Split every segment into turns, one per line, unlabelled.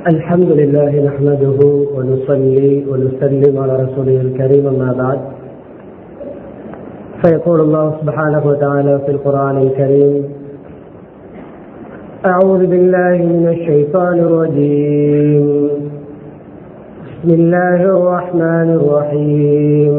الحمد لله نحمده ونصلي ونسلم على رسوله الكريم أما بعد فيقول الله سبحانه وتعالى في القرآن الكريم أعوذ بالله من الشيطان الرجيم بسم الله الرحمن الرحيم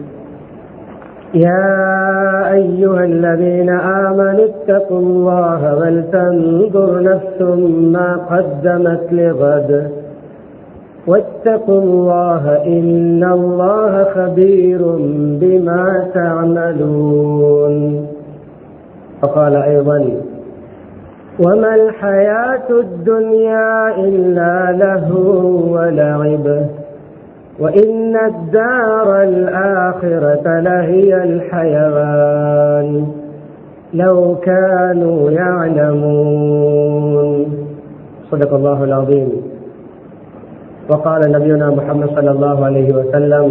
يا أيها الذين آمنوا اتقوا الله ولتنظر نفس ما قدمت لغد واتقوا الله إن الله خبير بما تعملون وقال أيضا وما الحياة الدنيا إلا لهو ولعب وإن الدار الآخرة لهي الحيوان لو كانوا يعلمون صدق الله العظيم وقال نبينا محمد صلى الله عليه وسلم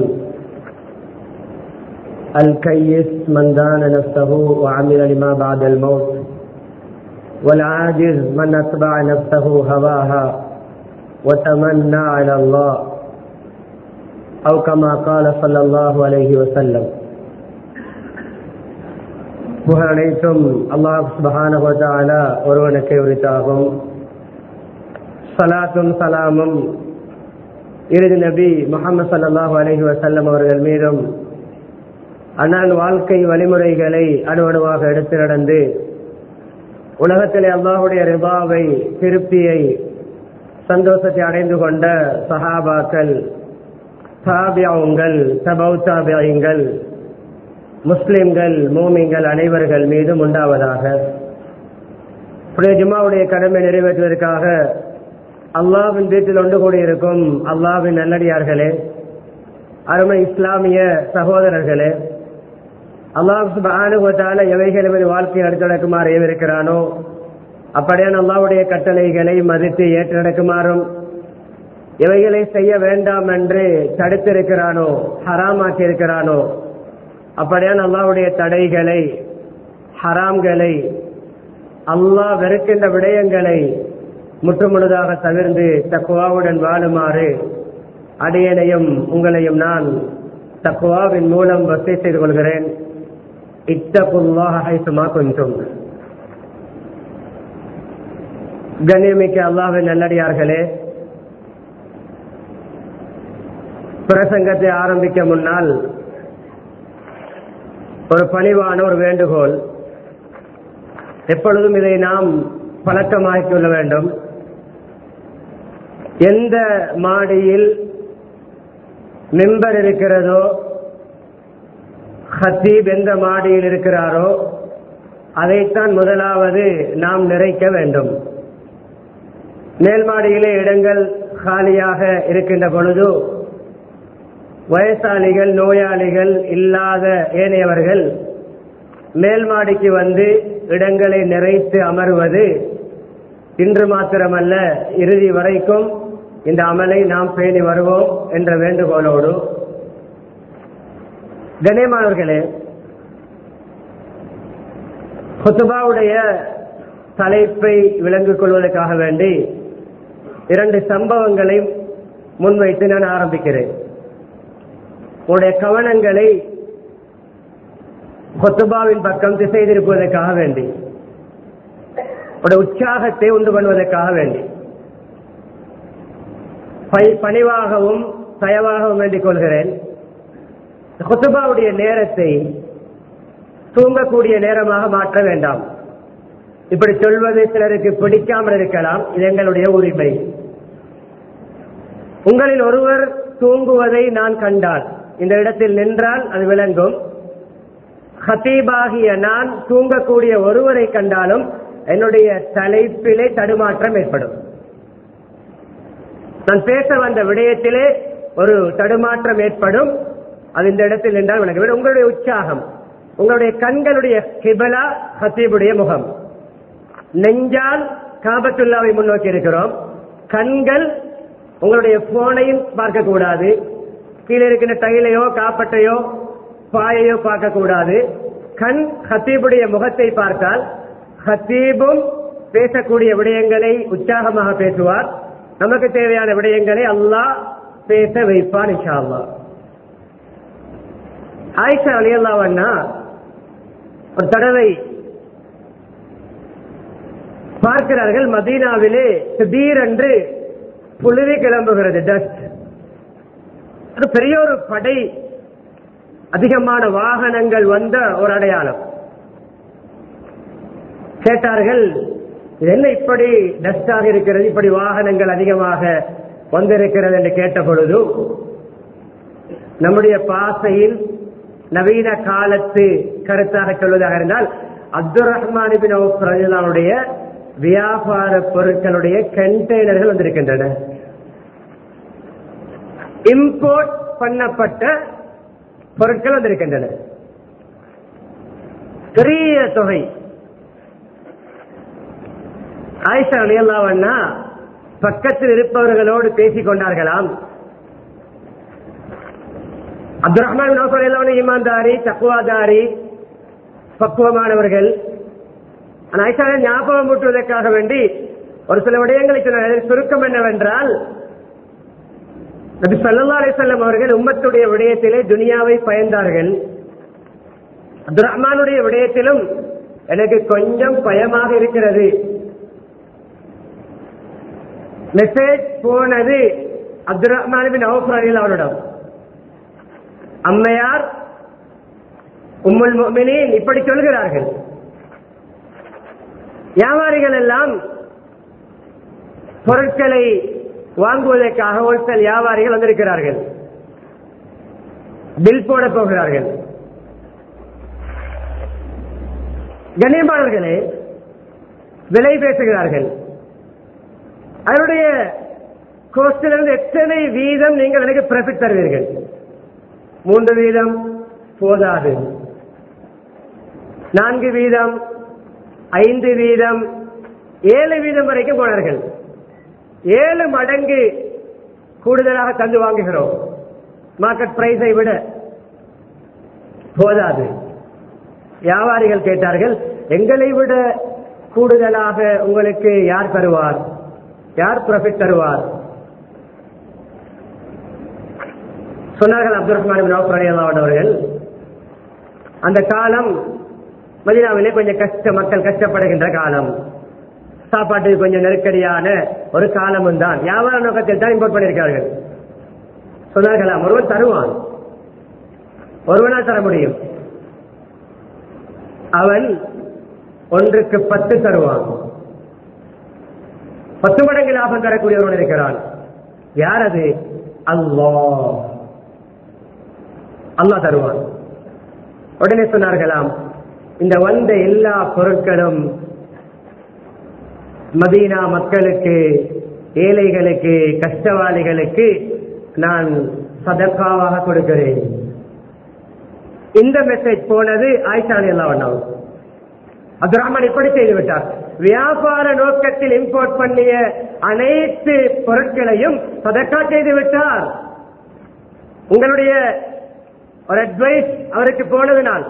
الكيس من دان نفسه وعمل لما بعد الموت والعاجز من أتبع نفسه هواها وتمنى على الله أو كما قال صلى الله عليه وسلم புகழ் அனைத்தும் அல்லாஹ் சுபஹான ஒருவனுக்கு உரித்தாகும் சலாத்தும் சலாமும் இறுதி நபி முகமது சல்லாஹூ அலஹி வசல்லம் அவர்கள் மீதும் அண்ணன் வாழ்க்கை வழிமுறைகளை அணுவணுவாக எடுத்து நடந்து உலகத்திலே அல்லாஹுடைய ரிபாவை திருப்தியை சந்தோஷத்தை அடைந்து கொண்ட சஹாபாக்கள் தாபியாவுங்கள் தபௌ தாபியங்கள் முஸ்லிம்கள் மோமிங்கள் அனைவர்கள் மீதும் உண்டாவதாக ஜுமாவுடைய கடமை நிறைவேற்றுவதற்காக அல்லாவின் வீட்டில் ஒன்று கூடியிருக்கும் அல்லாவின் நல்லடியார்களே அருமை இஸ்லாமிய சகோதரர்களே அல்லாஹ் ஆணுவத்தால எவைகள் வாழ்க்கையை அடுத்து நடக்குமாறு ஏவிருக்கிறானோ அப்படியான அல்லாவுடைய கட்டளைகளை மதித்து ஏற்று நடக்குமாறும் எவைகளை செய்ய வேண்டாம் என்று தடுத்திருக்கிறானோ ஹராமாக்கி இருக்கிறானோ அப்படியான அல்லாவுடைய தடைகளை ஹராம்களை அல்லாஹ் வெறுக்கின்ற விடயங்களை முற்றுமுழுதாக தவிர்ந்து தக்குவாவுடன் வாழுமாறு அடியனையும் உங்களையும் நான் தக்குவாவின் மூலம் வசதி செய்து கொள்கிறேன் இத்தகுல்லாஹுமா கொஞ்சம் கண்ணியமிக்க அல்லாவின் நல்லடியார்களே பிரசங்கத்தை ஆரம்பிக்க முன்னால் ஒரு பணிவான ஒரு வேண்டுகோள் எப்பொழுதும் இதை நாம் பழக்கமாக்கிக் கொள்ள வேண்டும் எந்த மாடியில் மெம்பர் இருக்கிறதோ ஹத்தீப் எந்த மாடியில் இருக்கிறாரோ அதைத்தான் முதலாவது நாம் நிறைக்க வேண்டும் மேல் மாடியிலே இடங்கள் காலியாக இருக்கின்ற பொழுது வயசாளிகள் நோயாளிகள் இல்லாத ஏனையவர்கள் மேல் மாடிக்கு வந்து இடங்களை நிறைத்து அமர்வது இன்று மாத்திரமல்ல இறுதி வரைக்கும் இந்த அமலை நாம் பேணி வருவோம் என்ற வேண்டுகோளோடு கணேமானவர்களே ஹுத்துபாவுடைய தலைப்பை விளங்கிக் கொள்வதற்காக வேண்டி இரண்டு சம்பவங்களை முன்வைத்து நான் ஆரம்பிக்கிறேன் உங்களுடைய கவனங்களை கொத்துபாவின் பக்கம் திசை திருப்புவதற்காக வேண்டி உடைய உற்சாகத்தை உண்டு பண்ணுவதற்காக வேண்டி பணிவாகவும் தயவாகவும் வேண்டிக் கொள்கிறேன் கொத்துபாவுடைய நேரத்தை தூங்கக்கூடிய நேரமாக மாற்ற வேண்டாம் இப்படி சொல்வது சிலருக்கு பிடிக்காமல் இருக்கலாம் இது எங்களுடைய உரிமை உங்களில் ஒருவர் தூங்குவதை நான் கண்டால் இந்த இடத்தில் நின்றால் அது விளங்கும் ஹத்தீபாகிய நான் தூங்கக்கூடிய ஒருவரை கண்டாலும் என்னுடைய தலைப்பிலே தடுமாற்றம் ஏற்படும் நான் பேச வந்த விடயத்திலே ஒரு தடுமாற்றம் ஏற்படும் அது இந்த இடத்தில் நின்றால் விளங்க உங்களுடைய உற்சாகம் உங்களுடைய கண்களுடைய கிபலா ஹத்தீபுடைய முகம் நெஞ்சால் காபத்துல்லாவை முன்னோக்கி இருக்கிறோம் கண்கள் உங்களுடைய போனையும் பார்க்க கூடாது கீழே இருக்கின்ற டைலையோ காப்பட்டையோ பாயையோ பார்க்க கூடாது கண் ஹத்தீபுடைய முகத்தை பார்த்தால் ஹத்தீபும் பேசக்கூடிய விடயங்களை உற்சாகமாக பேசுவார் நமக்கு தேவையான விடயங்களை அல்லாஹ் பேச வைப்பான் இன்ஷா அல்லாஹ் ஆயிஷா அலியல்லாவண்ணா ஒரு தடவை பார்க்கிறார்கள் மதீனாவிலே திடீரென்று புழுதி கிளம்புகிறது டஸ்ட் அது பெரிய ஒரு படை அதிகமான வாகனங்கள் வந்த ஒரு அடையாளம் கேட்டார்கள் இது என்ன இப்படி டஸ்டாக இருக்கிறது இப்படி வாகனங்கள் அதிகமாக வந்திருக்கிறது என்று கேட்ட பொழுது நம்முடைய பாசையில் நவீன காலத்து கருத்தாக சொல்வதாக இருந்தால் அப்துல் ரஹ்மான் பின் ரஜிலானுடைய வியாபார பொருட்களுடைய கண்டெய்னர்கள் வந்திருக்கின்றன இம்போர்ட் பண்ணப்பட்ட பொருட்கள் வந்திருக்கின்றன பெரிய தொகை ஆயிஷா அலியல்லாவண்ணா பக்கத்தில் இருப்பவர்களோடு பேசிக் கொண்டார்களாம் அப்துல் ரஹ்மான் நோக்கல் ஈமான்தாரி தக்குவாதாரி பக்குவமானவர்கள் ஆனா ஆயிஷா ஞாபகம் ஊட்டுவதற்காக வேண்டி ஒரு சில விடயங்களை சொன்னார் சுருக்கம் என்னவென்றால் நபி சல்லா அலிசல்லம் அவர்கள் உம்மத்துடைய விடயத்திலே துனியாவை பயந்தார்கள் அப்துல் ரஹ்மானுடைய விடயத்திலும் எனக்கு கொஞ்சம் பயமாக இருக்கிறது மெசேஜ் போனது அப்துல் ரஹ்மான் பின் அவுஃப் அலில் அவரிடம் அம்மையார் உம்முல் முஃமினீன் இப்படி சொல்கிறார்கள் வியாபாரிகள் எல்லாம் பொருட்களை வாங்குவதற்காக ஹோல்சேல் வியாபாரிகள் வந்திருக்கிறார்கள் பில் போட போகிறார்கள் கண்ணியமானவர்களே விலை பேசுகிறார்கள் அதனுடைய கோஸ்டிலிருந்து எத்தனை வீதம் நீங்கள் எனக்கு பிரபிட் தருவீர்கள் மூன்று வீதம் போதாது நான்கு வீதம் ஐந்து வீதம் ஏழு வீதம் வரைக்கும் போனார்கள் ஏழு மடங்கு கூடுதலாக தந்து வாங்குகிறோம் மார்க்கெட் பிரைஸை விட போதாது வியாபாரிகள் கேட்டார்கள் எங்களை விட கூடுதலாக உங்களுக்கு யார் தருவார் யார் ப்ராஃபிட் தருவார் சொன்னார்கள் அப்துல் ரஹ்மான் அவர்கள் அந்த காலம் மதினாவிலே கொஞ்சம் கஷ்ட மக்கள் கஷ்டப்படுகின்ற காலம் சாப்பாட்டுக்கு கொஞ்சம் நெருக்கடியான ஒரு காலமும் தான் வியாபார நோக்கத்தில் தான் இம்போர்ட் பண்ணியிருக்கார்கள் சொன்னார்களாம் ஒருவன் தருவான் ஒருவனால் தர முடியும் அவன் ஒன்றுக்கு பத்து தருவான் பத்து மடங்கு லாபம் தரக்கூடியவன் இருக்கிறான் யார் அது அல்லா அல்லா தருவான் உடனே சொன்னார்களாம் இந்த வந்த எல்லா பொருட்களும் மதீனா மக்களுக்கு ஏழைகளுக்கு கஷ்டவாளிகளுக்கு நான் சதக்காவாக கொடுக்கிறேன் இந்த மெசேஜ் போனது ஆயிஷான் எல்லாம் அப்துல் ரஹ்மான் இப்படி செய்து விட்டார் வியாபார நோக்கத்தில் இம்போர்ட் பண்ணிய அனைத்து பொருட்களையும் சதக்கா செய்து விட்டார் உங்களுடைய ஒரு அட்வைஸ் அவருக்கு போனதுனால்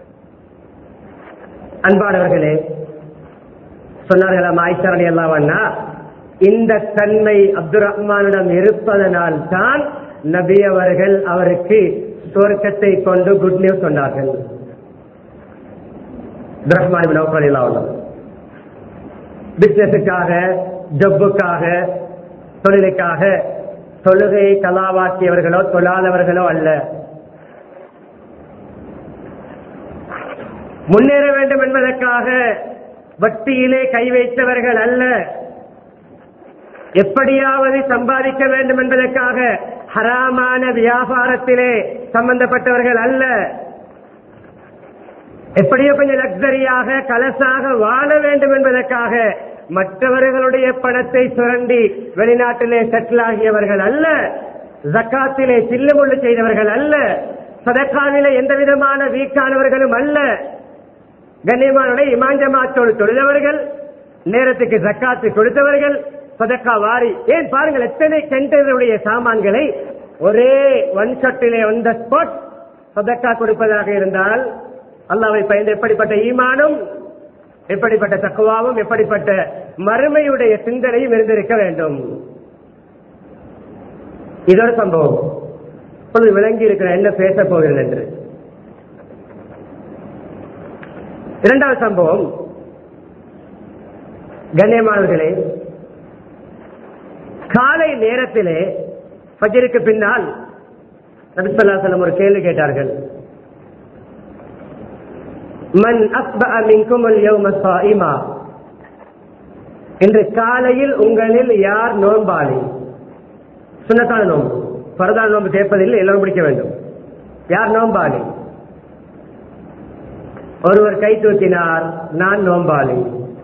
அன்பானவர்களே சொன்னார்களாம் ஆயிஷாரடி எல்லாவண்ணா இந்த தன்மை அப்துல் ரஹ்மானிடம் இருப்பதனால் தான் நபி அவர்கள் அவருக்கு சுவர்க்கத்தை கொண்டு குட் நியூஸ் சொன்னார்கள் ரஹ்மான் பிசினஸுக்காக ஜப்புக்காக தொழிலுக்காக தொழுகையை கலாவாக்கியவர்களோ தொழாதவர்களோ அல்ல முன்னேற வேண்டும் என்பதற்காக வட்டியிலே கை வைத்தவர்கள் அல்ல எப்படியாவது சம்பாதிக்க வேண்டும் என்பதற்காக ஹராமான வியாபாரத்திலே சம்பந்தப்பட்டவர்கள் அல்ல எப்படியோ கொஞ்சம் லக்ஸரியாக கலசாக வாழ வேண்டும் என்பதற்காக மற்றவர்களுடைய பணத்தை சுரண்டி வெளிநாட்டிலே செட்டில் ஆகியவர்கள் அல்ல ஜக்காத்திலே சில்லுமுள்ளு செய்தவர்கள் அல்ல சதக்காவிலே எந்த விதமான வீக்கானவர்களும் அல்ல கண்ணியமான இமாஞ்சமாத்தோடு தொழுதவர்கள் நேரத்துக்கு ஜக்காத்து கொடுத்தவர்கள் சதக்கா வாரி ஏன் பாருங்கள் எத்தனை கண்டெய்னருடைய சாமான்களை ஒரே ஒன் ஷட்டிலே வந்த ஸ்பாட் சதக்கா கொடுப்பதாக இருந்தால் அல்லாவை பயந்து எப்படிப்பட்ட ஈமானும் எப்படிப்பட்ட தக்குவாவும் எப்படிப்பட்ட மறுமையுடைய சிந்தனையும் இருந்திருக்க வேண்டும் இது ஒரு சம்பவம் இப்பொழுது விளங்கி இருக்கிற என்ன பேச போகிறேன் என்று இரண்டாவது சம்பவம் கண்ணியமானவர்களே காலை நேரத்திலே ஃபஜருக்கு பின்னால் நபிசல்லாசலம் ஒரு கேள்வி கேட்டார்கள் மன் அஸ்பஅ மின்குமுல் யௌம ஸாயிமா இன்று காலையில் உங்களில் யார் நோன்பாளி சுண்ணத்தான நோன்பு பரதான நோன்பு கேட்பதில்லை எல்லாரும் பிடிக்க வேண்டும் யார் நோன்பாளி ஒருவர் கை தூக்கினார் நான் நோன்பாளி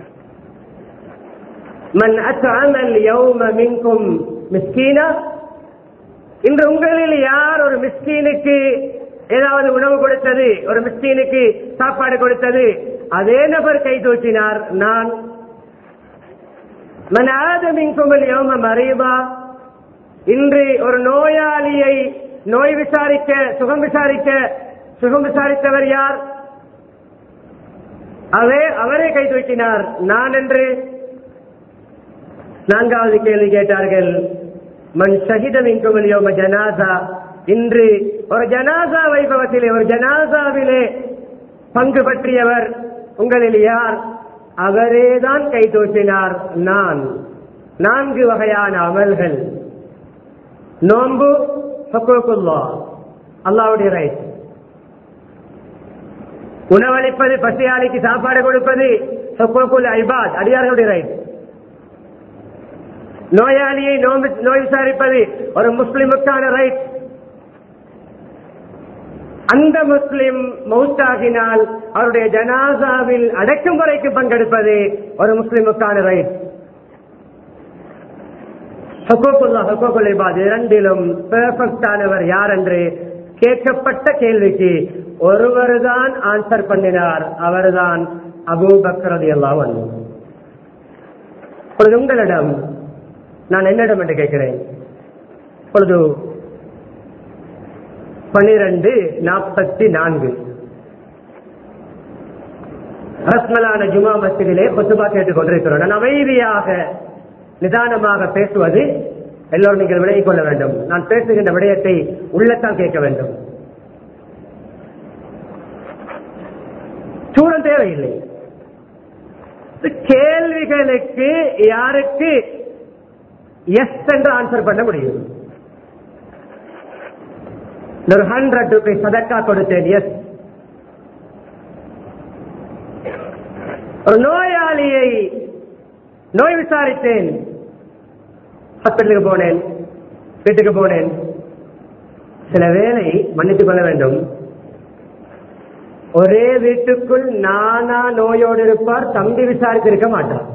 மன் அச்சாமல் யௌம மின்கும் மிஸ்கீனா இன்று உங்களில் யார் ஒரு மிஸ்கீனுக்கு ஏதாவது உணவு கொடுத்தது ஒரு மிஸ்கீனுக்கு சாப்பாடு கொடுத்தது அதே நபர் கை தூக்கினார் நான் மன் ஆதமின்கும் யௌம மறைவா இன்று ஒரு நோயாளியை நோய் விசாரிக்க சுகம் விசாரிக்க சுகம் விசாரித்தவர் யார் அவரே அவரே கை தூக்கினார் நான் என்று நான்காவது கேள்வி கேட்டார்கள் மண் ஷஹிதம் இங்குமலியோம ஜனாசா இன்று ஒரு ஜனாசா வைபவத்திலே ஒரு ஜனாசாவிலே பங்கு பற்றியவர் உங்களில் யார் அவரேதான் கை தூக்கினார் நான் நான்கு வகையான அமல்கள் நோன்பு ஹக்குல்லா அல்லாவுடைய ரைட் உணவளிப்பது பசியாளிக்கு சாப்பாடு கொடுப்பது ஹக்குல் ஐபாத் அடியார்களுடைய ரைட் நோயாளியை நோம்பு நோய் விசாரிப்பது ஒரு முஸ்லிமுக்கான ரைட் அந்த முஸ்லிம் மௌத்தாகினால் அவருடைய ஜனாசாவில் அடக்கும் வரைக்கு பங்கெடுப்பது ஒரு முஸ்லிமுக்கான ரைட் ஹக்கோக்குல்லா ஹக்கோக்குல் இபாத் இரண்டிலும் பெர்ஃபெக்டானவர் யார் என்று கேட்கப்பட்ட கேள்விக்கு ஒருவர் தான் ஆன்சர் பண்ணினார் அவர்தான் அபூபக்ரதி எல்லாம் இப்பொழுது உங்களிடம் நான் என்னிடம் என்று கேட்கிறேன் இப்பொழுது பனிரெண்டு நாற்பத்தி நான்கு ரஸ்மலான ஜுமா மஸ்ஜிதிலே கொத்துபா கேட்டுக் கொண்டிருக்கிறோம் நான் அமைதியாக நிதானமாக பேசுவது எல்லோரும் நீங்கள் விலகிக் கொள்ள வேண்டும் நான் பேசுகின்ற விடயத்தை உள்ளத்தான் கேட்க வேண்டும் சூழல் தேவையில்லை கேள்விகளுக்கு யாருக்கு எஸ் என்று ஆன்சர் பண்ண முடியும் ஒரு ஹண்ட்ரட் ருபீஸ் சதக்கா கொடுத்தேன் எஸ் ஒரு நோயாளியை நோய் விசாரித்தேன் ஹாஸ்பிட்டலுக்கு போனேன் வீட்டுக்கு போனேன் சில வேளை மன்னித்துக் கொள்ள வேண்டும் ஒரே வீட்டுக்குள் நானா நோயோடு இருப்பார் தம்பி விசாரித்திருக்க மாட்டார்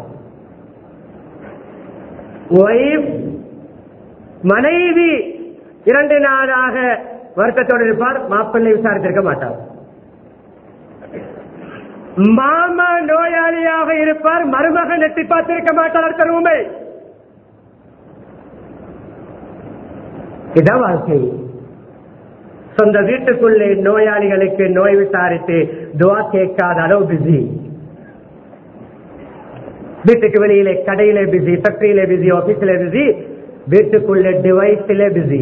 ஒய்ஃப் மனைவி இரண்டு நாளாக வருத்தத்தோடு இருப்பார் மாப்பிள்ளை விசாரித்திருக்க மாட்டார் மாமா நோயாளியாக இருப்பார் மருமகன் எட்டி பார்த்திருக்க மாட்டார் அடுத்த உண்மை இதான் வாழ்க்கை சொந்த வீட்டுக்குள்ளே நோயாளிகளுக்கு நோய் விசாரித்து துவா கேட்காத அளவு பிஸி வீட்டுக்கு வெளியிலே கடையிலே பிஸி ஃபேக்டரியிலே பிஸி ஆபீஸ்ல பிஸி வீட்டுக்குள்ளே டிவைஸிலே பிஸி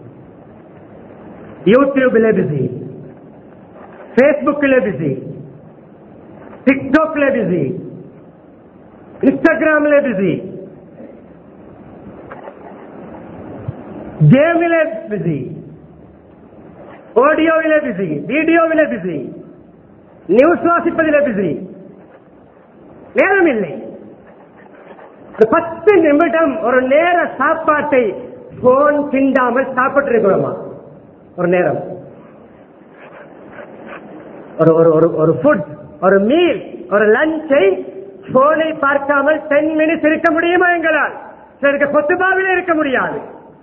யூடியூப்ல பிஸி ஃபேஸ்புக்ல பிஸி டிக்டாக்ல பிஸி இன்ஸ்டாகிராம்ல பிஸி கேமில பிஸி ஆடியோவில பிஸி வீடியோவில பிஸி நியூஸ் வாசிப்பதில பிஸி நேரம் இல்லை ஒரு பத்து நிமிடம் ஒரு நேர சாப்பாட்டை போன் திண்டாமல் சாப்பிட்டு இருக்கிறோமா ஒரு நேரம் ஒரு ஒரு ஒரு ஒரு ஃபுட் ஒரு மீல் ஒரு லஞ்சை போனை பார்க்காமல் டென் மினிட்ஸ் இருக்க முடியுமா எங்களால் சிலருக்கு கொத்துபாவில் இருக்க முடியாது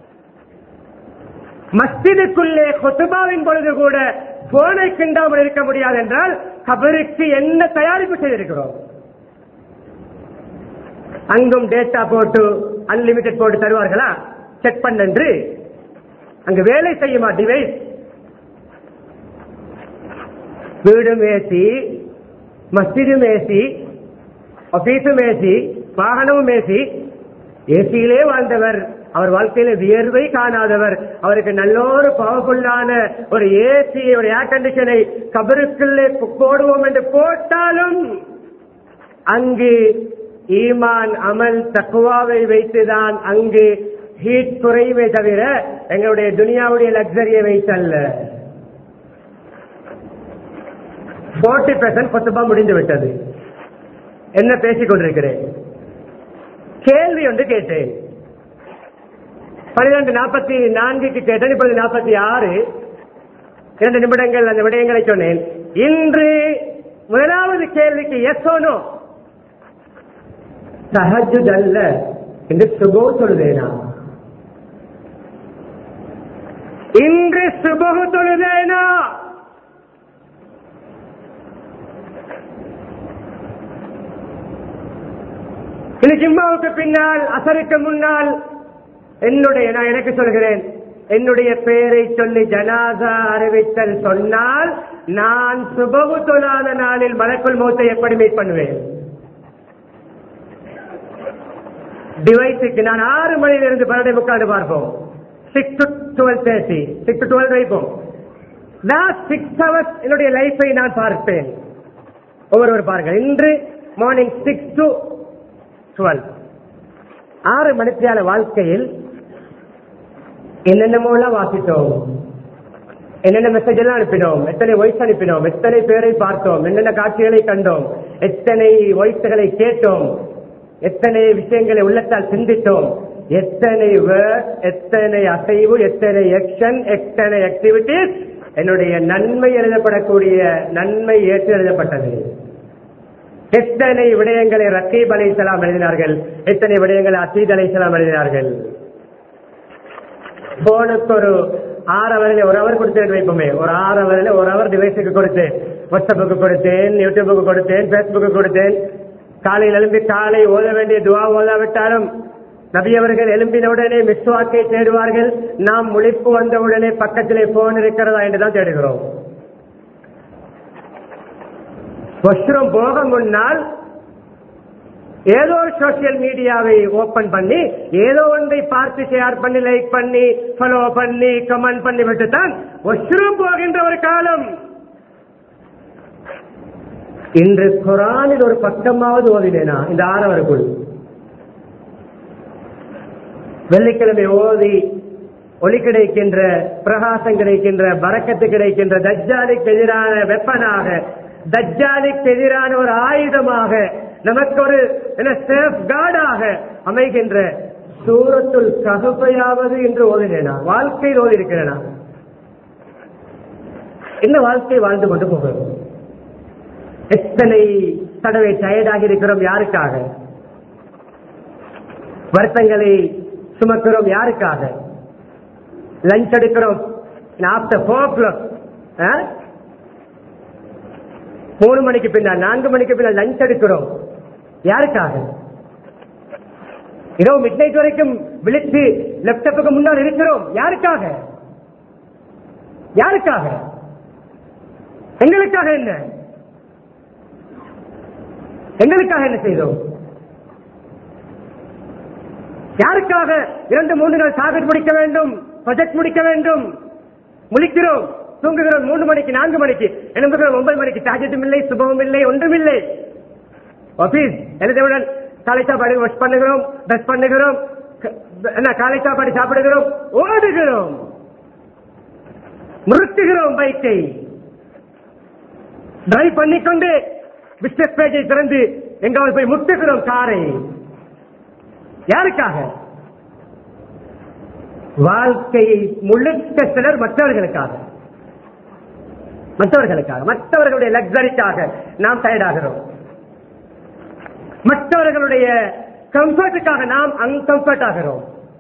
மஸ்ஜிதுக்குள்ளே கொத்துபாவின் பொழுது கூட போனை கிண்டாமல் இருக்க முடியாது என்றால் கபருக்கு என்ன தயாரிப்பு செய்திருக்கிறோம் அங்கும் டேட்டா போட்டு அன்லிமிட்டெட் போட்டு தருவார்களா செக் பண்ணென்று அங்கு வேலை செய்யுமா டிவைஸ் வீடும் ஏசி மஸ்ஜிதும் ஏசி ஆபீஸும் ஏசி வாகனமும் ஏசி ஏசியிலே வாழ்ந்தவர் அவர் வாழ்க்கையில வியர்வை காணாதவர் அவருக்கு நல்ல ஒரு பவர்ஃபுல்லான ஒரு ஏசி ஒரு ஏர் கண்டிஷனை கபருக்குள்ளே போடுவோம் என்று போட்டாலும் அங்கு ஈமான் அமல் தக்குவாவை வைத்துதான் அங்கு ஹீட் குறைவே தவிர எங்களுடைய துனியாவுடைய லக்ஸரியை வைத்தல்ல போர்ட்டி பெர்சன்ட் கொத்துபா முடிந்து விட்டது என்ன பேசிக் கொண்டிருக்கிறேன் கேள்வி ஒன்று கேட்டேன் பன்னிரண்டு நாற்பத்தி நான்குக்கு கேட்டேன் இப்பொழுது நாற்பத்தி ஆறு இரண்டு நிமிடங்கள் அந்த விடயங்களை சொன்னேன் இன்று முதலாவது கேள்விக்கு எஸ் ஓனோ சஹஜுத் அல்ல என்று சுபோ சொல்லுதேனா இன்று சுபகு தொழுதேனா இது ஜிம்மாவுக்கு பின்னால் அசருக்கு முன்னால் என்னுடைய நான் எனக்கு சொல்கிறேன் என்னுடைய பெயரை சொல்லி ஜனாசா அறிவித்தல் சொன்னால் நான் சுபகு தொழாத நாளில் மலக்குள் மௌத்தை எப்படி மீட் பண்ணுவேன் டிவைஸுக்கு நான் ஆறு மணியிலிருந்து பன்னெண்டை முக்காடு பார்ப்போம் six to twelve thirty six to twelve வைப்போம் நான் சிக்ஸ் ஹவர்ஸ் என்னுடைய லைஃபை நான் பார்ப்பேன் ஒவ்வொருவர் பாருங்கள் இன்று மார்னிங் சிக்ஸ் டு டுவெல் ஆறு மணித்தியால வாழ்க்கையில் என்னென்னமோலாம் வாசித்தோம் என்னென்ன மெசேஜ் எல்லாம் அனுப்பினோம் எத்தனை வாய்ஸ் அனுப்பினோம் எத்தனை பேரை பார்த்தோம் என்னென்ன காட்சிகளை கண்டோம் எத்தனை வாய்ஸ்களை கேட்டோம் எத்தனை விஷயங்களை உள்ளத்தால் சிந்தித்தோம் எத்தனை வேர்ட் எத்தனை அசைவு எத்தனை எக்ஷன் எத்தனை ஆக்டிவிட்டிஸ் என்னுடைய நன்மை எழுதப்படக்கூடிய நன்மை ஏற்று எழுதப்பட்டது எத்தனை விடயங்களை ரக்கீப் அலை எழுதினார்கள் எத்தனை விடயங்களை அசீத் அலை எழுதினார்கள் போனுக்கு ஒரு ஆறு அவரில் ஒரு அவர் கொடுத்தேன் வைப்போமே ஒரு ஆறு அவரில் ஒரு அவர் டிவைஸுக்கு கொடுத்தேன் வாட்ஸ்அப்புக்கு கொடுத்தேன் யூடியூபுக்கு கொடுத்தேன் பேஸ்புக்கு கொடுத்தேன் காலையில் எழும்பி காலை ஓத வேண்டிய துவா ஓதாவிட்டாலும் நபி அவர்கள் எழும்பினவுடனே மிஸ்வாக்கை தேடுவார்கள் நாம் முழிப்பு வந்தவுடனே பக்கத்திலே போன் இருக்கிறதா என்றுதான் தேடுகிறோம் வஷ்ரம் போக முன்னால் ஏதோ ஒரு சோசியல் மீடியாவை ஓபன் பண்ணி ஏதோ ஒன்றை பார்த்து ஷேர் பண்ணி லைக் பண்ணி ஃபாலோ பண்ணி கமெண்ட் பண்ணி விட்டு தான் வஷ்ரம் போகின்ற ஒரு காலம் இன்று குரானில் ஒரு பக்கமாவது ஓதினேனா இந்த ஆறவருக்குள் வெள்ளிக்கிழமை ஓதி ஒளி கிடைக்கின்ற பிரகாசம் கிடைக்கின்ற பறக்கத்து கிடைக்கின்ற தஜ்ஜாலுக்கு எதிரான வெப்பனாக தஜ்ஜாலுக்கு எதிரான ஒரு ஆயுதமாக நமக்கு ஒரு சேஃப் கார்டாக அமைகின்ற சூரத்துள் ககுப்பையாவது என்று ஓதினேனா வாழ்க்கையில் ஓதி இருக்கிறேனா என்ன வாழ்க்கை வாழ்ந்து கொண்டு போகிறோம் எத்தனை தடவை டயர்டாகி இருக்கிறோம் யாருக்காக வருத்தங்களை சுமக்கிறோம் யாருக்காக லஞ்ச் எடுக்கிறோம் ஆஃப்டர் ஃபோர் ஓ கிளாக் மூணு மணிக்கு பின்னால் நான்கு மணிக்கு பின்னால் லஞ்ச் எடுக்கிறோம் யாருக்காக இரவு மிட் நைட் வரைக்கும் விழித்து லேப்டாப்புக்கு முன்னால் இருக்கிறோம் யாருக்காக யாருக்காக எங்களுக்காக என்ன எங்களுக்காக என்ன செய்தோம் யாருக்காக இரண்டு மூன்று நாள் டார்கெட் முடிக்க வேண்டும் ப்ரொஜெக்ட் முடிக்க வேண்டும் முழிக்கிறோம் தூங்குகிறோம் மூன்று மணிக்கு நான்கு மணிக்கு எழும்புகிறோம் ஒன்பது மணிக்கு டார்கெட்டும் இல்லை சுபமும் இல்லை ஒன்றும் இல்லை ஆபீஸ் எழுதவுடன் காலை சாப்பாடு வாஷ் பண்ணுகிறோம் ட்ரெஸ் பண்ணுகிறோம் க- என்ன காலை சாப்பாடு சாப்பிடுகிறோம் ஓடுகிறோம் முறுக்குகிறோம் பைக்கை டிரைவ் பண்ணிக்கொண்டு பிசினஸ் பேஜை திறந்து எங்காவது போய் முட்டுகிறோம் காரை யாருக்காக வாழ்க்கையை முழுக்க சிலர் மற்றவர்களுக்காக மற்றவர்களுக்காக மற்றவர்களுடைய லக்ஸரிக்காக நாம் தயாராகிறோம் மற்றவர்களுடைய கம்ஃபர்ட்டுக்காக நாம் அன்கம்ஃபர்ட் ஆகிறோம்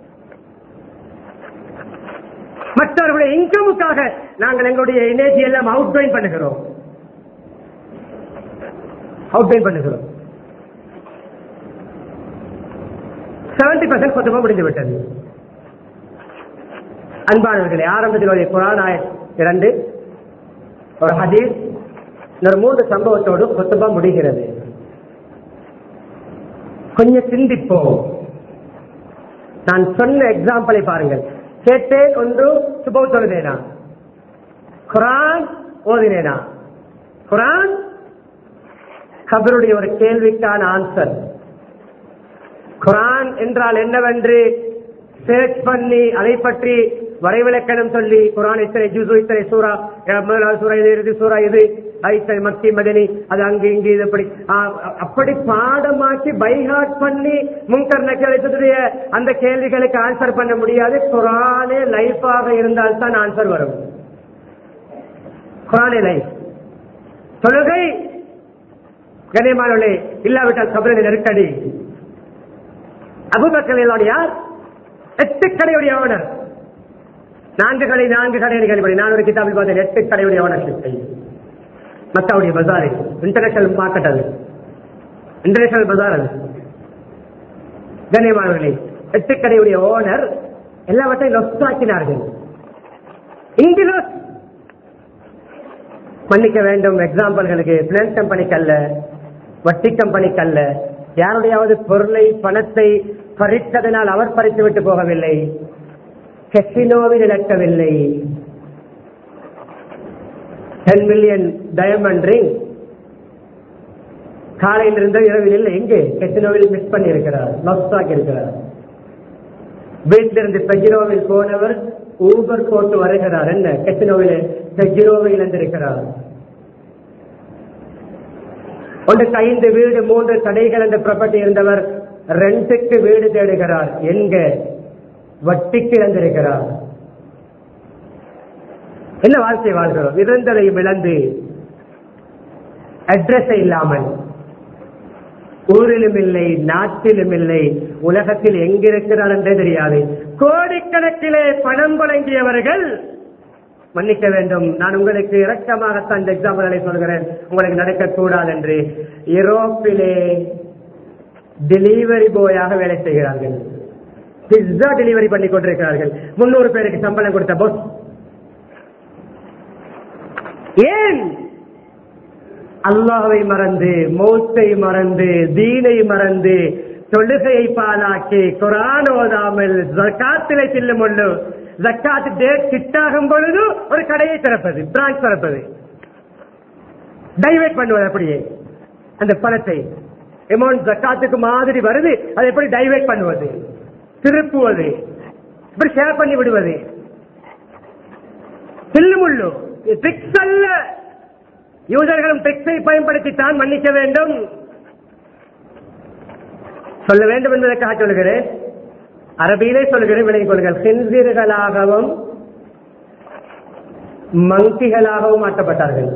மற்றவர்களுடைய இன்கமுக்காக நாங்கள் எங்களுடைய எனர்ஜி எல்லாம் அவுட் பண்ணுகிறோம் அவுட் பண்ணுகிறோம் செவன்டி பர்சன்ட் கொத்தமா முடிந்து விட்டது அன்பானவர்களே ஆரம்பத்தில் ஒரு குரான் ஆயத் இரண்டு ஒரு ஹதீஸ் இன்னொரு மூன்று சம்பவத்தோடு கொத்தமா முடிகிறது கொஞ்சம் சிந்திப்போம் நான் சொன்ன எக்ஸாம்பிளை பாருங்கள் கேட்டேன் ஒன்று சுபம் தொழுதேனா குரான் ஓதினேனா குரான் கபருடைய ஒரு கேள்விக்கான ஆன்சர் குரான் என்றால் என்னவென்று சர்ச் பண்ணி அதை பற்றி வரைவிலக்கணம் சொல்லி குரான் இத்தனை ஜூசு இத்தனை சூறா அஹ் முதலாவது சூறா இது இறுதி சூறா இது அஹ் இத்தனை மக்கி மதனி அது அங்கு இங்கு இது அப்படி ஆஹ் அப்படி பாடமாக்கி பைஹாட் பண்ணி முன்கர் நக்கலைத்துடைய அந்த கேள்விகளுக்கு ஆன்சர் பண்ண முடியாது குரானே லைஃபாக இருந்தால் தான் ஆன்சர் வரும் குரானே லைஃப் தொழுகை கண்ணியமானவர்களே இல்லாவிட்டால் கபரின் நெருக்கடி அபுபக்கர் யார் எட்டு கடையுடைய ஓனர் நான்கு கடை நான்கு கடை கேள்வி நான் ஒரு கிதாபில் பார்த்தேன் எட்டு கடையுடைய ஓனர்ஷிப் மத்தாவுடைய பஜார் இன்டர்நேஷனல் மார்க்கெட் அது இன்டர்நேஷனல் பஜார் அது கண்ணியமானவர்களே எட்டு கடையுடைய ஓனர் எல்லாவற்றையும் லொஸ் ஆக்கினார்கள் இங்கு loss. மன்னிக்க வேண்டும் எக்ஸாம்பிள்களுக்கு பினான்ஸ் கம்பெனிக்கு அல்ல வட்டி கம்பெனிக்கு அல்ல யாருடையாவது பொருளை பணத்தை பறித்ததனால் அவர் பறித்து விட்டு போகவில்லை கெசினோவில் இழக்கவில்லை டென் மில்லியன் டயமண்ட் ரிங் காலையில் இருந்த இரவில் இல்லை எங்கே கெசினோவில் மிஸ் பண்ணி இருக்கிறார் லாஸ் ஆகி இருக்கிறார் வீட்டிலிருந்து பெஜிரோவில் போனவர் ஊபர் போட்டு வருகிறார் என்ன கெசினோவில் பெஜிரோவை இழந்திருக்கிறார் ஒன்றுக்கு ஐந்து வீடு மூன்று கடைகள் என்ற ப்ராப்பர்ட்டி இருந்தவர் ரெண்டுக்கு வீடு தேடுகிறார் எங்க வட்டிக்கு இழந்திருக்கிறார் என்ன வாழ்க்கை வாழ்கிறோம் இருந்ததையும் இழந்து அட்ரஸ் இல்லாமல் ஊரிலும் இல்லை நாட்டிலும் இல்லை உலகத்தில் எங்கிருக்கிறார் என்றே தெரியாது கோடிக்கணக்கிலே பணம் வழங்கியவர்கள் மன்னிக்க வேண்டும் நான் உங்களுக்கு இரக்கமாகத்தான் இந்த எக்ஸாம்பிள்களை சொல்கிறேன் உங்களுக்கு நடக்கக்கூடாது என்று யூரோப்பிலே டெலிவரி போயாக வேலை செய்கிறார்கள் பிஸ்ஸா டெலிவரி பண்ணி கொண்டிருக்கிறார்கள் முன்னூறு பேருக்கு சம்பளம் கொடுத்த போஸ் ஏன் அல்லாவை மறந்து மௌத்தை மறந்து தீனை மறந்து தொழுகையை பாலாக்கி குரான் ஓதாமல் ஜக்காத்திலே செல்லும் ஒன்று ஜக்காத் டேட் கிட்டாகும் பொழுது ஒரு கடையை திறப்பது பிரான்ச் திறப்பது டைவர்ட் பண்ணுவது அப்படியே அந்த பணத்தை அமௌண்ட் ஜக்காத்துக்கு மாதிரி வருது அதை எப்படி டைவர்ட் பண்ணுவது திருப்புவது இப்படி ஷேர் பண்ணி விடுவது தில்லுமுள்ளு ட்ரிக்ஸ் அல்ல யூசர்களும் ட்ரிக்ஸை பயன்படுத்தித்தான் மன்னிக்க வேண்டும் சொல்ல வேண்டும் என்பதற்காக சொல்கிறேன் அரபியிலே சொல்கிறேன் விளங்கிக் கொள்ளுங்கள் சென்சிர்களாகவும் மங்கிகளாகவும் மாற்றப்பட்டார்கள்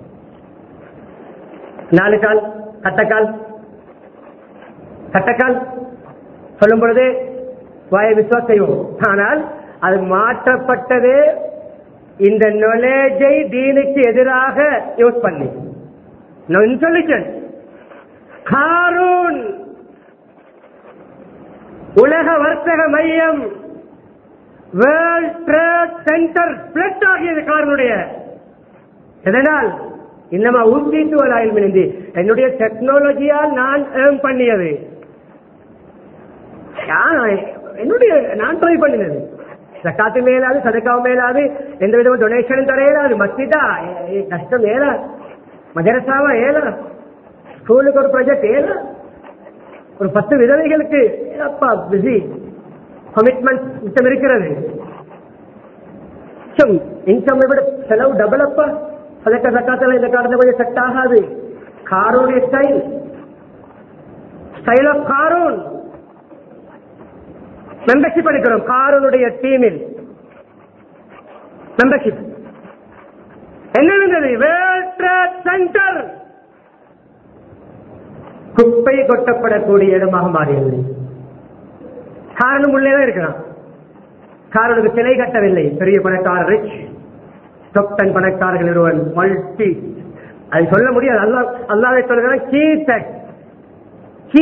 நாலு கால் கட்டக்கால் கட்டக்கால் சொல்லும் பொழுது வாய விசுவாசம் செய்வோம் ஆனால் அது மாற்றப்பட்டதே இந்த நாலேஜை தீனுக்கு எதிராக யூஸ் பண்ணி இன்டெலிஜென்ட் காரூன் உலக வர்த்தக மையம் வேர்ல்ட் ட்ரேட் சென்டர் பிளட் ஆகியது காரனுடைய எதனால் இன்னமா ஊட்டிட்டு ஒரு ஆயில் மினிந்தி என்னுடைய டெக்னாலஜியால் நான் ஏர்ன் பண்ணியது யா- என்னுடைய நான் ட்ரை பண்ணினது சக்காத்து மேலாது சதக்காவும் மேலாது எந்த விதமும் டொனேஷனும் தர இயலாது மஸ்ஜிதா ஏ- ஏ, கஷ்டம் ஏலா மதரசாவா ஏலா ஸ்கூலுக்கு ஒரு ப்ராஜெக்ட் ஏலா ஒரு பத்து விதவைகளுக்கு அப்பா பிஸி கமிட்மெண்ட் மிச்சம் இருக்கிறது மிச்சம் இன்கம் விட செலவு டபுள் அப்பா சதக்க சக்காத்துல இந்த காலத்துல கொஞ்சம் செட் ஆகாது காரோடைய style style of Qarun membership எடுக்கிறோம் காரோனுடைய டீமில் மெம்பர்ஷிப் என்ன இருந்தது வேர்ல்ட் ட்ரேட் சென்டர் குப்பை கொட்டப்படக்கூடிய இடமாக மாறியது காரணம் உள்ளே தான் இருக்கிறான் காரனுக்கு சிலை கட்டவில்லை பெரிய பணக்காரர் ரிச் டொப்டன் பணக்காரர்கள் ஒருவன் மல்டி அது சொல்ல முடியாது அல்லா அல்லாவை சொல்கிறான் கீ தட் கீ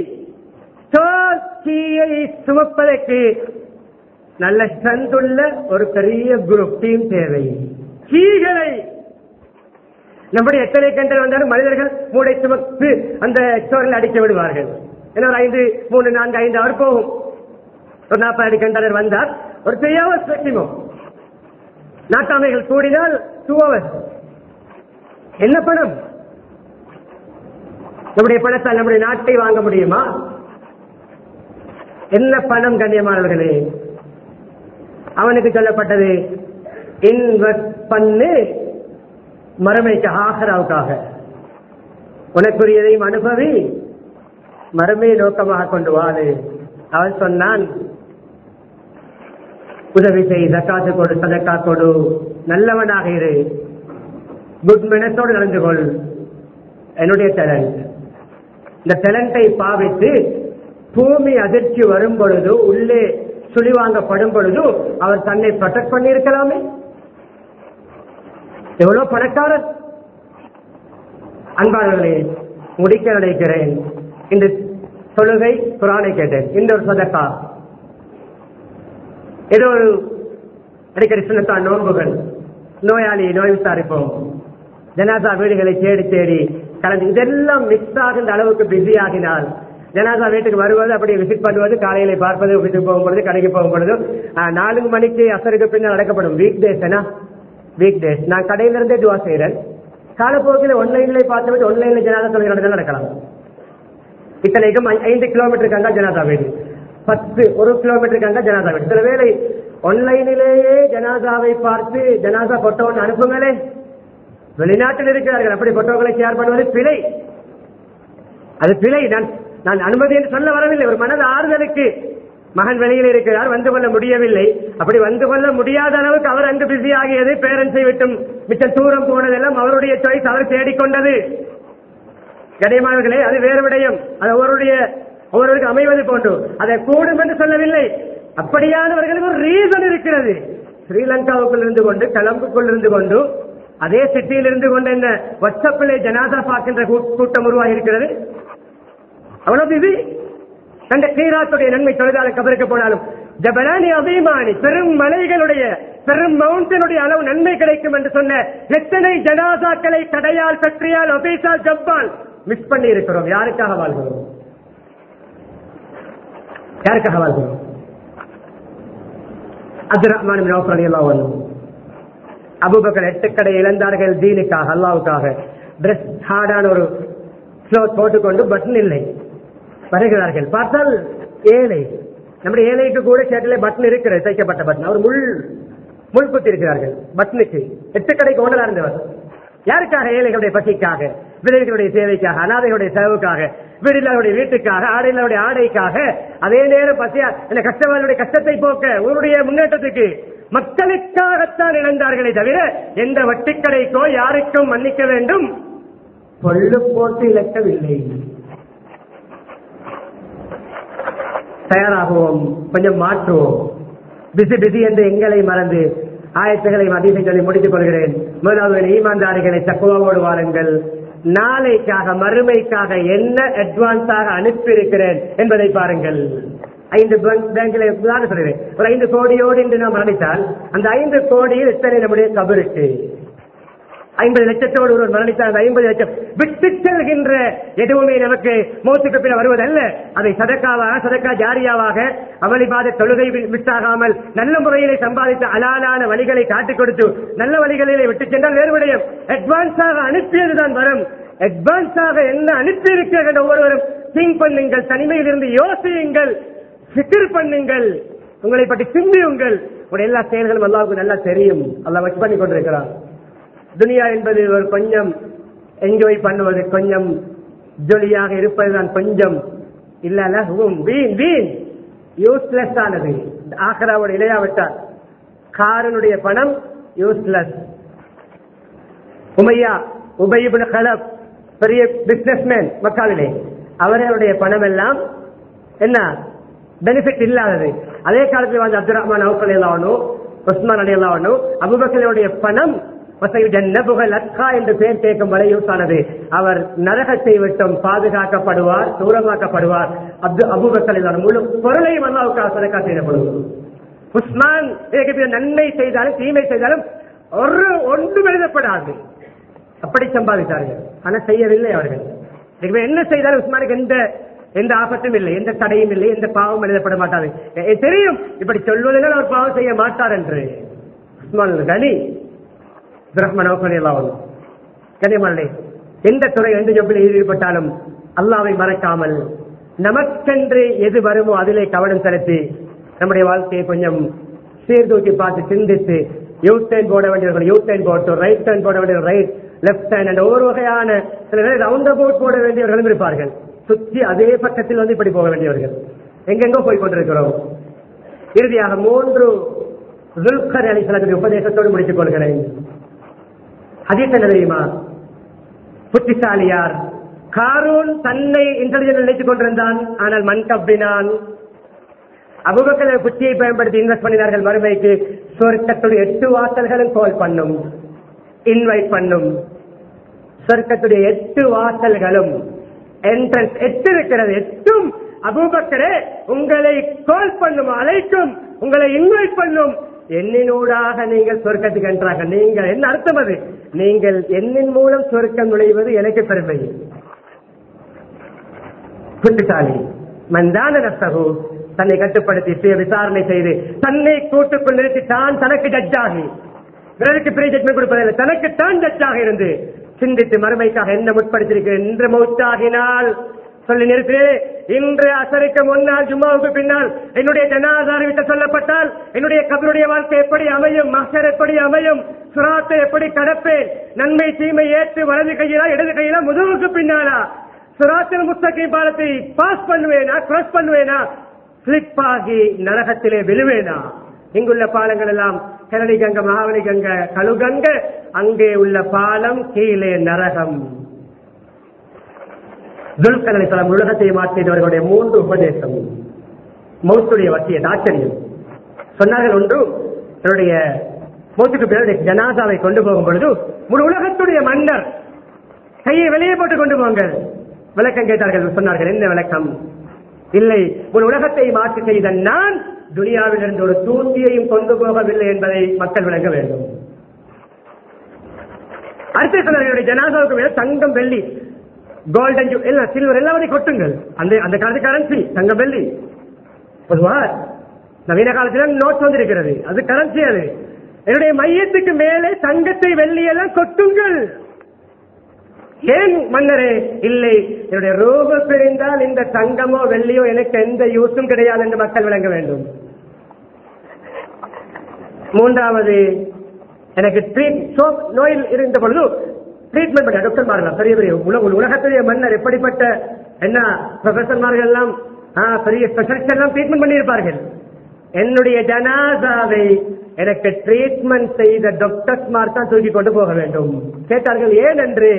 கீயை சுமப்பதற்கு நல்ல ஸ்ட்ரென்த் உள்ள ஒரு பெரிய குரூப் டீம் தேவை கீகளை நம்முடைய எத்தனை கண்டல் வந்தாலும் மனிதர்கள் மூளை சுமத்து அந்த ஸ்டோரில் அடிக்க விடுவார்கள் ஏன்னா ஒரு ஐந்து மூணு நான்கு ஐந்து அவர் போகும் ஒரு நாற்பது கண்டனர் வந்தால் ஒரு த்ரீ ஹவர்ஸ் மேக்சிமம் நாட்டாமைகள் கூடினால் டூ ஹவர்ஸ் என்ன பணம் நம்முடைய பணத்தால் நம்முடைய நாட்டை வாங்க முடியுமா என்ன பணம் கண்ணியமானவர்களே அவனுக்கு சொல்லப்பட்டது இன்வெஸ்ட் பண்ணு மறுமைக்கு ஆகராவுக்காக உனக்குரியதையும் அனுபவி மறுமையை நோக்கமாக கொண்டு வாழு அவன் சொன்னான் உதவி செய் ஜக்காத்து கொடு சதக்கா கொடு நல்லவனாக இரு குட் மினத்தோடு நடந்து கொள் என்னுடைய டேலண்ட் இந்த டேலண்டை பாவித்து பூமி அதிர்ச்சி வரும் பொழுது உள்ளே சுழிவாங்கப்படும் பொழுது அவர் தன்னை ப்ரொடெக்ட் பண்ணி இருக்கலாமே எவ்வளவு பணக்காரர் அன்பாளர்களே முடிக்க நினைக்கிறேன் இந்த தொழுகை குரானை கேட்டேன் இந்த ஒரு சதக்கா ஏதோ ஒரு அடிக்கடி சுண்ணத்தான் நோன்புகள் நோயாளி நோய் விசாரிப்போம் ஜனாதா வீடுகளை தேடி தேடி கலந்து இதெல்லாம் மிக்ஸ் ஆகின்ற அளவுக்கு பிஸி ஆகினால் ஜனாதா வீட்டுக்கு வருவது அப்படியே விசிட் பண்ணுவது காலையில பார்ப்பது வீட்டுக்கு போகும் பொழுது கடைக்கு போகும் பொழுது ஆஹ், நான்கு மணிக்கு அசருக்கு பின்னால் நடக்கப்படும் வீக் டேஸ் என்ன வீக் டேஸ் நான் கடையில இருந்தே துவா செய்யறேன் காலப்போக்கில் ஒன்லைன்ல பார்த்து விட்டு ஒன்லைன்ல ஜனாதா தொழில் நடந்தால் நடக்கலாம் இத்தனைக்கும் ஐ- ஐந்து கிலோமீட்டருக்கு அங்க ஜனாதா வீடு பத்து ஒரு கிலோமீட்டருக்கு அங்க ஜனாதா வீடு சில வேளை ஒன்லைனிலேயே ஜனாதாவை பார்த்து ஜனாதா போட்டோன்னு அனுப்புங்களே வெளிநாட்டில் இருக்கிறார்கள் அப்படி போட்டோக்களை ஷேர் பண்ணுவது பிழை அது பிழை நான் நான் அனுமதி என்று சொல்ல வரவில்லை ஒரு மனது ஆறுதலுக்கு மகன் வெளியில் இருக்கிறார் வந்து கொள்ள முடியவில்லை அப்படி வந்து கொள்ள முடியாத அளவுக்கு அவர் அங்கு பிஸி ஆகியது பேரண்ட்ஸை விட்டும் மிச்சம் தூரம் போனதெல்லாம் அவருடைய சாய்ஸ் அவர் தேடிக்கொண்டது கனியமானவர்களே அது வேறு விடயம் அது அவருடைய ஒவ்வொருவருக்கு அமைவது போன்று அதை கூடும் என்று சொல்லவில்லை அப்படியானவர்களுக்கு ஒரு ரீசன் இருக்கிறது ஸ்ரீலங்காவுக்குள் இருந்து கொண்டு கலம்புக்குள் இருந்து கொண்டு அதே சிட்டியில் இருந்து கொண்டு என்ன வாட்ஸ்அப்பிலே ஜனாதா பார்க்கின்ற கூ- கூட்டம் உருவாகி இருக்கிறது அவ்வளவு பிஸி தந்த கீராத்துடைய நன்மை தொழிலாளர் கபருக்கு போனாலும் ஜபலானி அபிமானி பெரும் மலைகளுடைய பெரும் மவுண்டனுடைய அளவு நன்மை கிடைக்கும் என்று சொன்ன எத்தனை ஜனாதாக்களை கடையால் கற்றியால் ஒபேசால் ஜப்பால் மிஸ் பண்ணி இருக்கிறோம் யாருக்காக வாழ்கிறோம் யாருக்காக வாழ்கிறோம் அப்துல் ரஹ்மான் பின் அவுஃப் ரலியல்லாஹு அன்ஹு அபூபக்கர் எட்டு கடை இழந்தார்கள் தீனுக்காக அல்லாவுக்காக டிரெஸ் ஹார்டான ஒரு க்ளோத் போட்டுக்கொண்டு பட்டன் இல்லை வருகிறார்கள் பார்த்தால் ஏழை நம்முடைய ஏழைக்கு கூட ஷர்ட்டிலே பட்டன் இருக்கிறது தைக்கப்பட்ட பட்டன் அவர் முள் முள் குத்தி இருக்கிறார்கள் பட்டனுக்கு எட்டு கடைக்கு ஓனரா இருந்தவர் யாருக்காக ஏழைகளுடைய பசிக்காக விதவைகளுடைய சேவைக்காக அனாதைகளுடைய செலவுக்காக வீடில்லாருடைய வீட்டுக்காக ஆடையிலுடைய ஆடைக்காக அதே நேரம் பசியா இந்த கஷ்டவாளுடைய கஷ்டத்தை போக்க உங்களுடைய முன்னேற்றத்துக்கு மக்களுக்காகத்தான் இழந்தார்களே தவிர எந்த வட்டிக்கடைக்கோ யாருக்கும் மன்னிக்க வேண்டும் பொல்லு போட்டு இழக்கவில்லை தயாராகுவோம் கொஞ்சம் மாற்றுவோம் பிசி பிசி என்று எங்களை மறந்து ஆயத்துகளை அதிகம் சொல்லி முடித்துக் கொள்கிறேன் முதலாவது ஈமான்தாரிகளை தக்குவாவோடு வாருங்கள் நாளைக்காக மறுமைக்காக என்ன அட்வான்ஸாக அனுப்பி இருக்கிறேன் என்பதை பாருங்கள் ஐந்து பேங்கில் உதாரணம் சொல்கிறேன் ஒரு ஐந்து கோடியோடு என்று நாம் மரணித்தால் அந்த ஐந்து கோடியில் எத்தனை நம்முடைய கபருக்கு ஐம்பது லட்சத்தோடு ஒருவர் மரணித்தார் அந்த ஐம்பது லட்சம் விட்டு செல்கின்ற எதுவுமே நமக்கு மௌத்துக்கு பின் வருவதல்ல அதை சதக்காவாக சதக்கா ஜாரியாவாக அமளிபாத தொழுகை மிஸ் ஆகாமல் நல்ல முறையிலே சம்பாதித்த அலாலான வழிகளை காட்டிக் கொடுத்து நல்ல வழிகளிலே விட்டு சென்றால் வேறு விடயம் அட்வான்ஸாக அனுப்பியதுதான் வரும் அட்வான்ஸாக என்ன அனுப்பி இருக்கிற ஒவ்வொருவரும் திங்க் பண்ணுங்கள் தனிமையில் இருந்து யோசியுங்கள் சிக்கர் பண்ணுங்கள் உங்களை பற்றி சிந்தியுங்கள் உங்களுடைய எல்லா செயல்களும் அல்லாவுக்கு நல்லா தெரியும் அல்லாஹ் வச்சு பண்ணி கொண்டிருக்கிறான் துனியா என்பது ஒரு கொஞ்சம் என்ஜாய் பண்ணுவது கொஞ்சம் ஜொலியாக இருப்பதுதான் கொஞ்சம் இல்ல வீண் வீண் யூஸ்லெஸ் ஆனது ஆக்ராவோட இளையாவிட்டார் காரனுடைய பணம் யூஸ்லெஸ் உமையா உபயிபுல் கலப் பெரிய பிசினஸ்மேன் மக்காவிலே அவர்களுடைய பணம் எல்லாம் என்ன பெனிஃபிட் இல்லாதது அதே காலத்தில் வந்து அப்துல் ரஹ்மான் அவுஃப் அலி அல்லாவனு உஸ்மான் அலி அல்லாவனு அபுபக்கருடைய பணம் ஜன்னபுகள் அத்கா என்று பெயர் கேட்கும் வரை யூஸ் ஆனது அவர் நரகத்தை விட்டும் பாதுகாக்கப்படுவார் தூரமாக்கப்படுவார் அப்து அபுபக்கர் முழு பொருளையும் அல்லாவுக்காக சதக்கா செய்யப்படும் உஸ்மான் இதற்கு பிறகு நன்மை செய்தாலும் தீமை செய்தாலும் ஒரு ஒன்றும் எழுதப்படாது அப்படி சம்பாதித்தார்கள் ஆனா செய்யவில்லை அவர்கள் இதுக்கு என்ன செய்தாலும் உஸ்மானுக்கு எந்த எந்த ஆபத்தும் இல்லை எந்த தடையும் இல்லை எந்த பாவம் எழுதப்பட மாட்டாது எ- தெரியும் இப்படி சொல்வதனால் அவர் பாவம் செய்ய மாட்டார் என்று உஸ்மான் கனி பிரஹ்மன் எல்லாம் கனிமல்லை எந்த துறை எந்த ஜொப்பில் ஈடுபட்டாலும் அல்லாவை மறக்காமல் நமக்கென்று எது வருமோ அதிலே கவனம் செலுத்தி நம்முடைய வாழ்க்கையை கொஞ்சம் சீர்தூக்கி பார்த்து சிந்தித்து யூ டர்ன் போட வேண்டியவர்கள் யூ டர்ன் போட்டு ரைட் டர்ன் போட வேண்டிய ரைட் லெப்ட் ஹேண்ட் என்ற ஒரு வகையான சில பேர் ரவுண்ட் அபவுட் போட வேண்டியவர்களும் இருப்பார்கள் சுற்றி அதே பக்கத்தில் வந்து இப்படி போக வேண்டியவர்கள் எங்கெங்கோ போய் கொண்டிருக்கிறோம் இறுதியாக மூன்று துல்கர் அலி சலத்தின் உபதேசத்தோடு முடித்துக் கொள்கிறேன் ஹதீஸ் என்ன தெரியுமா புத்திசாலியார் காரூன் தன்னை இன்டெலிஜென்ட் நினைத்துக் கொண்டிருந்தான் ஆனால் மண் கப்பினான் அபுபக்கர் புத்தியை பயன்படுத்தி இன்வெஸ்ட் பண்ணினார்கள் மறுமைக்கு சொர்க்கத்துடைய எட்டு வாசல்களும் கால் பண்ணும் இன்வைட் பண்ணும் சொர்க்கத்துடைய எட்டு வாசல்களும் என்ட்ரன்ஸ் எட்டு இருக்கிறது எட்டும் அபூபக்கரே உங்களை கால் பண்ணும் அழைக்கும் உங்களை இன்வைட் பண்ணும் எண்ணினூடாக நீங்கள் சொர்க்கத்துக்கு என்றாங்க நீங்கள் என்ன அர்த்தம் அது நீங்கள் எண்ணின் மூலம் சொர்க்கம் நுழைவது எனக்கு பெருமை புத்திசாலி மந்தான நப்சகு தன்னை கட்டுப்படுத்தி சுய விசாரணை செய்து தன்னை கூட்டுக்குள் நிறுத்தி தான் தனக்கு ஜட்ஜாகி பிறருக்கு பெரிய ஜட்மெண்ட் கொடுப்பதில்லை தனக்கு தான் ஜட்ஜாக இருந்து சிந்தித்து மறுமைக்காக என்ன முற்படுத்தியிருக்கிறேன் இன்று மௌத்தாகினால் சொல்லி நிறுத்து இன்று அசருக்கு முன்னால் ஜும்மாவுக்கு பின்னால் என்னுடைய ஜனாதா அறிவித்த சொல்லப்பட்டால் என்னுடைய கபருடைய வாழ்க்கை எப்படி அமையும் மகர் எப்படி அமையும் சுராத்தை எப்படி கடப்பேன் நன்மை தீமை ஏற்று வலது கையிலா இடது கையிலா முதுகுக்கு பின்னாலா சுராத்தில் முஸ்தகி பாலத்தை பாஸ் பண்ணுவேனா கிராஸ் பண்ணுவேனா ஸ்லிப் ஆகி நரகத்திலே விழுவேனா இங்குள்ள பாலங்கள் எல்லாம் கரடி கங்க மகாவலி கங்க கழுகங்க அங்கே உள்ள பாலம் கீழே நரகம் துல்கலை தலம் உலகத்தை மாற்றியவர்களுடைய மூன்று உபதேசம் மௌத்துடைய வசிய ஆச்சரியம் சொன்னார்கள் ஒன்று தன்னுடைய மௌத்துக்கு பிறகு ஜனாதாவை கொண்டு போகும் பொழுது முழு உலகத்துடைய மன்னர் கையை வெளியே போட்டு கொண்டு போங்கள் விளக்கம் கேட்டார்கள் சொன்னார்கள் என்ன விளக்கம் இல்லை ஒரு உலகத்தை மாற்றி செய்த நான் துனியாவில் இருந்து ஒரு தூண்டியையும் கொண்டு போகவில்லை என்பதை மக்கள் விளங்க வேண்டும் அடுத்த சொன்னார்கள் ஜனாதாவுக்கு மேல தங்கம் வெள்ளி கோல்டன் எல்லாம் சில்வர் எல்லாத்தையும் கொட்டுங்கள் அந்த அந்த காலத்து கரன்சி தங்கம் வெள்ளி பொதுவா நவீன காலத்துல நோட்ஸ் வந்திருக்கிறது அது கரன்சி அது என்னுடைய மையத்துக்கு மேலே தங்கத்தை வெள்ளி எல்லாம் கொட்டுங்கள் ஏன் மன்னரே இல்லை என்னுடைய ரூப பிரிந்தால் இந்த தங்கமோ வெள்ளியோ எனக்கு எந்த யூஸும் கிடையாது என்று மக்கள் விளங்க வேண்டும் மூன்றாவது எனக்கு ட்ரீட் சோப் நோயில் இருந்த பொழுது ட்ரீட்மெண்ட் பண்ண டாக்டர் மாறலாம் பெரிய பெரிய உலக உலகத்துடைய மன்னர் எப்படிப்பட்ட என்ன ப்ரொஃபசர்மார்கள் எல்லாம் ஆ, பெரிய ஸ்பெஷலிஸ்ட் எல்லாம் ட்ரீட்மெண்ட் பண்ணியிருப்பார்கள் என்னுடைய ஜனாதாவை எனக்கு ட்ரீட்மெண்ட் செய்த டாக்டர்ஸ்மார் தான் தூக்கி கொண்டு போக வேண்டும் கேட்டார்கள் ஏன் என்று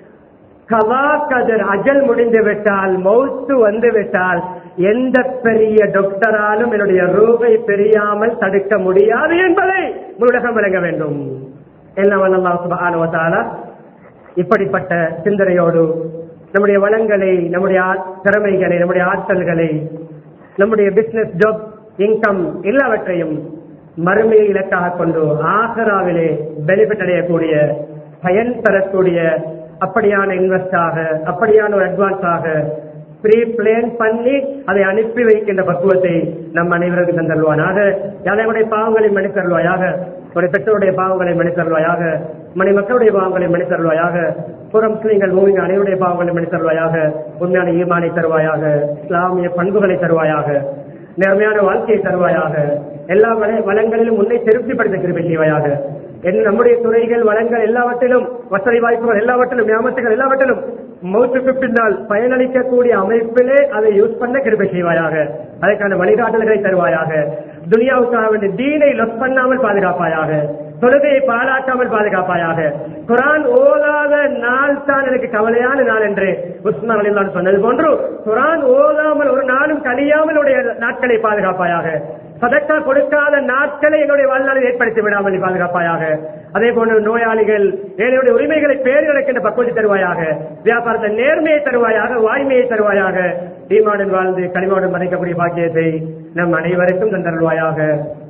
கவா கதர் அஜல் முடிந்து விட்டால் மௌத்து வந்து விட்டால் எந்த பெரிய டாக்டராலும் என்னுடைய ரூபை பெரியாமல் தடுக்க முடியாது என்பதை உலகம் விளங்க வேண்டும் எல்லாம் வல்லல்லாஹு சுப்ஹானஹு வ தஆலா இப்படிப்பட்ட சிந்தனையோடு நம்முடைய வளங்களை நம்முடைய ஆ- திறமைகளை நம்முடைய ஆற்றல்களை நம்முடைய பிசினஸ் ஜாப் இன்கம் எல்லாவற்றையும் மறுமையை இலக்காக கொண்டு ஆகராவிலே பெனிஃபிட் அடையக்கூடிய பயன் பெறக்கூடிய அப்படியான இன்வெஸ்டாக அப்படியான ஒரு அட்வான்ஸாக ப்ரீ பிளேன் பண்ணி அதை அனுப்பி வைக்கின்ற பக்குவத்தை நம் அனைவருக்கும் தந்தருவானாக யாரையுடைய பாவங்களை மன்னித்தருவாயாக ஒரு பெற்றோருடைய பாவங்களை மன்னித்தருவாயாக மனை மக்களுடைய பாவங்களை மன்னித்தருவாயாக புற முஸ்லீம்கள் மூவிங்க அனைவருடைய பாவங்களை மன்னித்தருவாயாக உண்மையான ஈமானை தருவாயாக இஸ்லாமிய பண்புகளை தருவாயாக நேர்மையான வாழ்க்கையை தருவாயாக எல்லா வள- வளங்களிலும் உன்னை திருப்திப்படுத்த கிருபை செய்வாயாக என் நம்முடைய துறைகள் வளங்கள் எல்லாவற்றிலும் வசதி வாய்ப்புகள் எல்லாவற்றிலும் ஞாபகத்துகள் எல்லாவற்றிலும் மௌத்துக்கு பின்னால் பயனளிக்கக்கூடிய அமைப்பிலே அதை யூஸ் பண்ண கிருபை செய்வாயாக அதற்கான வழிகாட்டல்களை தருவாயாக துனியாவுக்காக வேண்டிய தீனை லொஸ் பண்ணாமல் பாதுகாப்பாயாக தொழுகையை பாழாக்காமல் பாதுகாப்பாயாக குரான் ஓதாத நாள் தான் எனக்கு கவலையான நாள் என்று உஸ்மான் அலிலான் சொன்னது போன்று குரான் ஓதாமல் ஒரு நாளும் கழியாமல் உடைய நாட்களை பாதுகாப்பாயாக சதக்கா கொடுக்காத நாட்களை எங்களுடைய வாழ்நாளில் ஏற்படுத்தி விடாமல் நீ பாதுகாப்பாயாக அதே போன்று நோயாளிகள் ஏழையுடைய உரிமைகளை பேர் நடக்கின்ற பக்குவத்தை தருவாயாக வியாபாரத்தை நேர்மையை தருவாயாக வாய்மையை தருவாயாக ஈமாடன் வாழ்ந்து களிமாடன் மறைக்கக்கூடிய பாக்கியத்தை நம் அனைவருக்கும் தந்தருவாயாக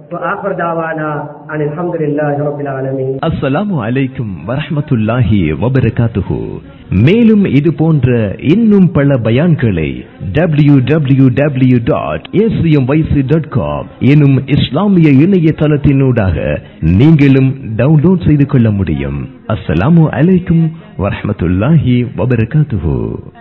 وآخر دعوانا عن الحمد لله رب العالمين
அஸ்ஸலாமு அலைக்கும் வரஹ்மத்துல்லாஹி வபரகாத்துஹு மேலும் இது போன்ற இன்னும் பல பயான்களை W W W dot dot com எனும் இஸ்லாமிய இணையதளத்தினூடாக நீங்களும் டவுன்லோட் செய்து கொள்ள முடியும் அஸ்ஸலாமு அலைக்கும் வரஹ்மத்துல்லாஹி வபரகாத்துஹு